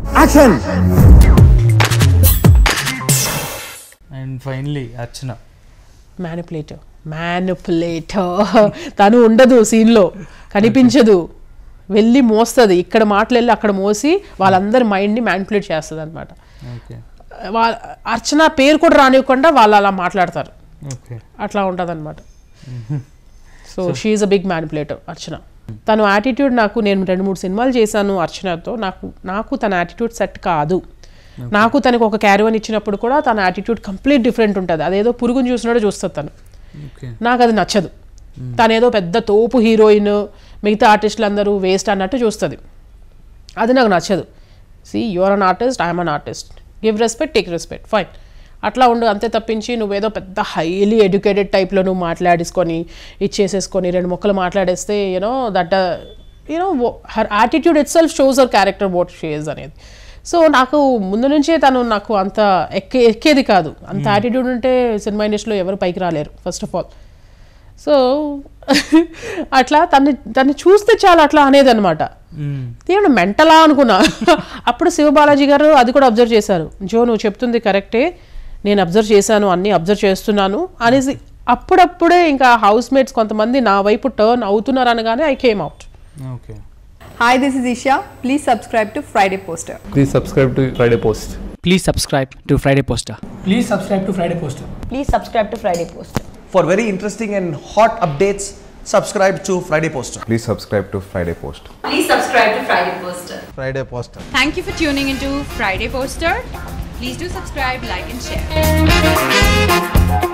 Action and finally Archana manipulator manipulator తను ఉండదు సీన్లో కనిపించదు వెళ్ళి మోస్తుంది ఇక్కడ మాటలు వెళ్ళి అక్కడ మోసి వాళ్ళందరి మైండ్ని మ్యానిపులేట్ చేస్తుంది అనమాట ఓకే వాళ్ళ అర్చన పేరు కూడా రానివ్వకుండా వాళ్ళు అలా మాట్లాడతారు ఓకే అట్లా ఉంటుంది అనమాట so she a big manipulator Archana తను యాటిట్యూడ్ నాకు నేను రెండు మూడు సినిమాలు చేశాను అర్చనతో నాకు నాకు తన యాటిట్యూడ్ సెట్ కాదు నాకు తనకు ఒక క్యారియన్ ఇచ్చినప్పుడు కూడా తన యాటిట్యూడ్ కంప్లీట్ డిఫరెంట్ ఉంటుంది అదేదో పురుగుని చూసినట్టు చూస్తుంది తను ఓకే నాకు అది నచ్చదు తనేదో పెద్ద తోపు హీరోయిన్ మిగతా ఆర్టిస్టులు అందరూ వేస్ట్ అన్నట్టు చూస్తుంది అది నాకు నచ్చదు see your an artist I'm an artist give respect take respect fine అట్లా ఉండు అంతే తప్పించి నువ్వేదో పెద్ద హైలీ ఎడ్యుకేటెడ్ టైప్లో నువ్వు మాట్లాడేసుకొని ఇచ్చేసేసుకొని రెండు మొక్కలు మాట్లాడేస్తే you know that you know her attitude itself shows her character what she's అనేది సో నాకు ముందు నుంచే తను నాకు అంత ఎక్కే ఎక్కేది కాదు అంత యాటిట్యూడ్ ఉంటే సినిమా ఇండస్ట్రీలో ఎవరు పైకి రాలేరు ఫస్ట్ ఆఫ్ ఆల్ సో అట్లా తన్ని తన్ని చూస్తే చాలా అట్లా అనేది అనమాట దేవుడు మెంటలా అనుకున్నా అప్పుడు శివబాలాజీ గారు అది కూడా అబ్జర్వ్ చేశారు జో నువ్వు చెప్తుంది కరెక్టే నేను అబ్జర్వ్ చేశాను అన్ని అబ్జర్వ్ చేస్తున్నాను అనేసి అప్పుడప్పుడే ఇంకా హౌస్ మేట్స్ కొంతమంది నా వైపు టర్న్ అవుతున్నారు అనగానే I came out okay Hi, this is Isha. Please subscribe to Friday Poster. Please subscribe to Friday Post. Please subscribe to Friday Poster. Please subscribe to Friday Poster. Please subscribe to Friday Poster. For very interesting and hot updates, subscribe to Friday Poster. Please subscribe to Friday Post. Please subscribe to Friday Poster. Friday Poster. Thank you for tuning into Friday Poster. Please do subscribe, like, and share.